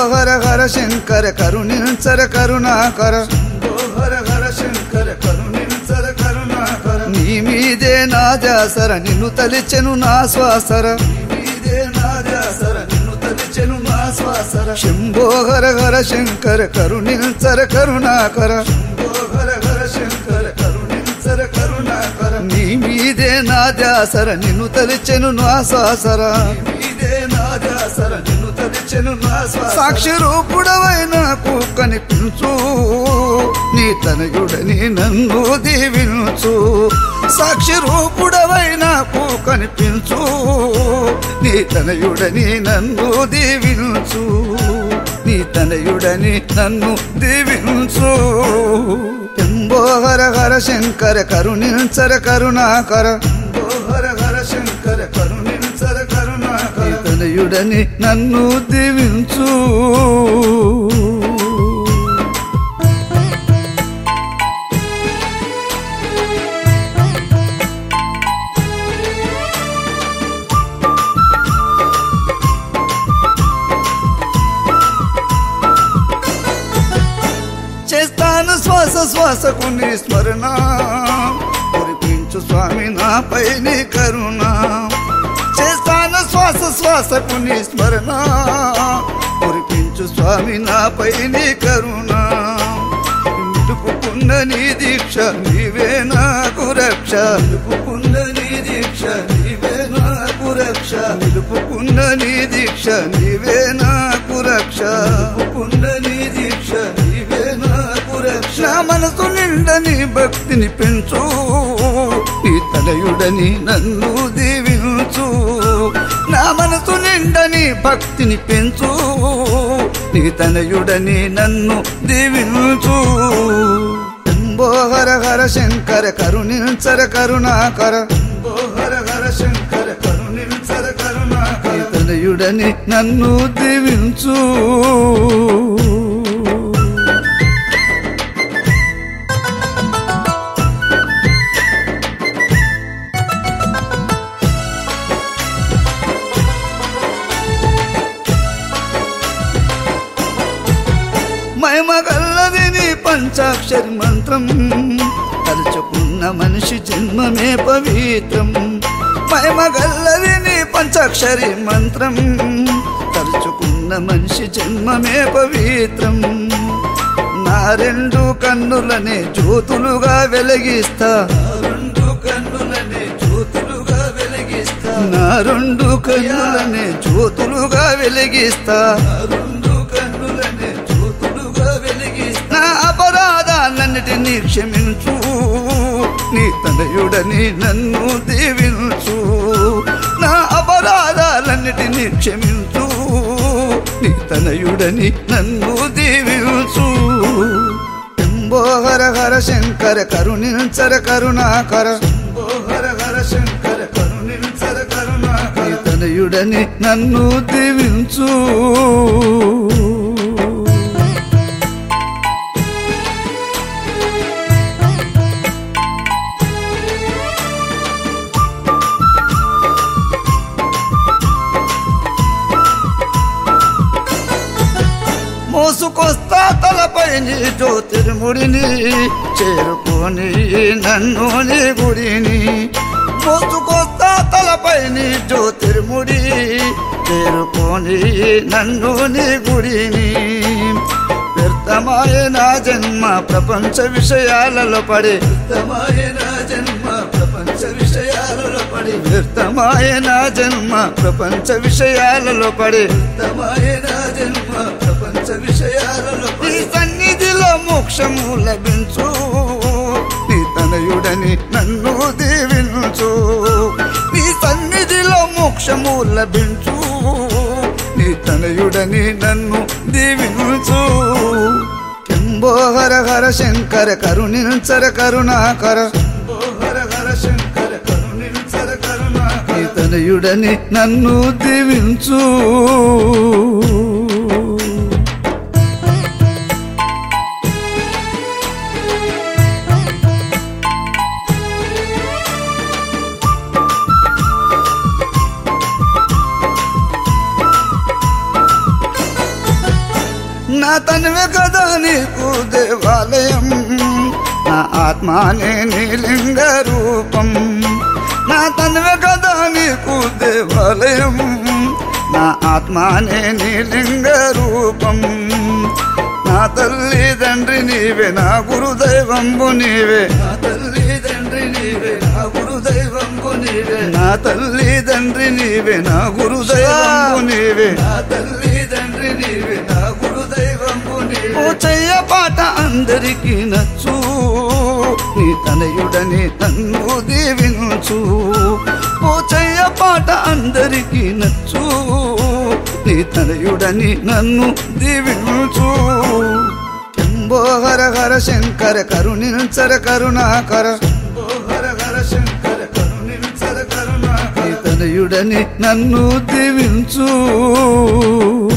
హర హర శంకర కరుణించర కరుణాకర శంభో హర హర శంకర కరుణించర కరుణాకర నీ మీదే నా జాసర నిన్ను తలిచెను నా శ్వాసర నీ మీదే నా జాసర నిన్ను తలిచెను నా శ్వాసర శంభో హర హర శంకర కరుణించర కరుణాకర శంభో హర హర శంకర కరుణించర కరుణాకర నీ మీదే నా జాసర నిన్ను తలిచెను నా శ్వాసర నీ మీదే నా జాసర నిన్ను తలిచెను నా శ్వాసర సాక్షి రూపుడవైన కనిపించు నీ తనయుడని నన్ను దీవించు సాక్షి రూపుడవైన కనిపించు నీ తనయుడని నన్ను దీవించు నీ తనయుడని నన్ను దీవించు ఎంబో హర హర శంకర కరుణించర కరుణాకర ఎంబో హర హర శంకర కరుణించర కరుణాకర నీ తనయుడని నన్ను దీవించు చేస్తాను శ్వాస శ్వాసకు నీ స్మరణ కురిపించు స్వామి నాపై నీ కరుణ చేస్తాను శ్వాస శ్వాసకు నీ స్మరణ కురిపించు స్వామి నాపై నీ కరుణ నిలుపుకున్న నీ దీక్ష నీవే నాకు రక్ష నిలుపుకున్న నీ దీక్ష నీవే నాకు రక్ష నిలుపుకున్న నీ దీక్ష నీవే నాకు రక్ష నిలుపుకున్న నీ దీక్ష నీవే నాకు రక్ష నా మనసు నిండా నీ భక్తిని పెంచు నీ తనయుడని నన్ను దీవించు నా మనసు నిండా నీ భక్తిని పెంచు నీ తనయుడని నన్ను దీవించు శంభో హర హర శంకర కరుణించర కరుణాకర శంభో హర హర శంకర కరుణించర కరుణాకర నీ తనయుడని నన్ను దీవించు మహిమగల్లది నీ పంచాక్షరి మంత్రం తలుచుకున్న మనిషి జన్మమే పవిత్రం మహిమగల్లది నీ పంచాక్షరి మంత్రం తలుచుకున్న మనిషి జన్మమే పవిత్రం నా రెండు కన్నులనే జ్యోతులుగా వెలిగిస్తా రెండు కన్నులనే జ్యోతులుగా వెలిగిస్తా నా రెండు కన్నులనే జ్యోతులుగా వెలిగిస్తా రెండు కన్నులనే జ్యోతులుగా వెలిగిస్తా నా అపరాధాలన్నిటినీ క్షమించు నీ తనయుడని నన్ను దీవించు నా అపరాధాలన్నిటినీ క్షమించు నీ తనయుడని నన్ను దీవించు శంభో హర హర శంకర కరుణించర కరుణాకర శంభో హర హర శంకర కరుణించర కరుణాకర నీ తనయుడని నన్ను దీవించు మోసుకొస్తా తలపై నీ జ్యోతిర్ముడిని చేరుకొని నన్ను నీ గుడిని మోసుకొస్తా తలపై నీ జ్యోతిర్ముడి చేరుకొని నన్ను నీ గుడిని వ్యర్థమాయ నా జన్మ ప్రపంచ విషయాలలో పడి వ్యర్థమాయ నా జన్మ ప్రపంచ విషయాలలో పడి వ్యర్థమాయ నా జన్మ ప్రపంచ విషయాలలో పడి వ్యర్థమాయ నా జన్మ ప్రపంచ విషయాలలో ఈ సన్నిధిలో మోక్షము లభించు నీ తనయుడని నన్ను దీవించు నీ సన్నిధిలో మోక్షము లభించు నీ తనయుడని నన్ను దీవించు శంభో హర హర శంకర కరుణించర కరుణాకర శంభో హర హర శంకర కరుణించర కరుణాకర నీ తనయుడని నన్ను దీవించు నా తనువే కదా నీకు దేవాలయం నా ఆత్మానే నీలింగ రూపం నా తనువే కదా నీకు దేవాలయం నా ఆత్మానే నీలింగ రూపం నా తల్లి తండ్రి నీవే నా గురుదైవంబు నీవే నా తల్లి తండ్రి నీవే నా గురుదైవంబు నీవే నా తల్లి తండ్రి నీవే నా గురుదైవంబు నీవే నా తల్లి తండ్రి నీవే నా గురుదైవంబు నీవే ఓ చెయ్య పాట అందరికీ నచ్చు నీ తనయుడని నన్ను దీవించు ఓ చెయ్య పాట అందరికీ నచ్చు నీ తనయుడని నన్ను దీవించు శంభో హర హర శంకర కరుణించర కరుణాకర శంభో హర హర శంకర కరుణించర కరుణాకర నీ తనయుడని నన్ను దీవించు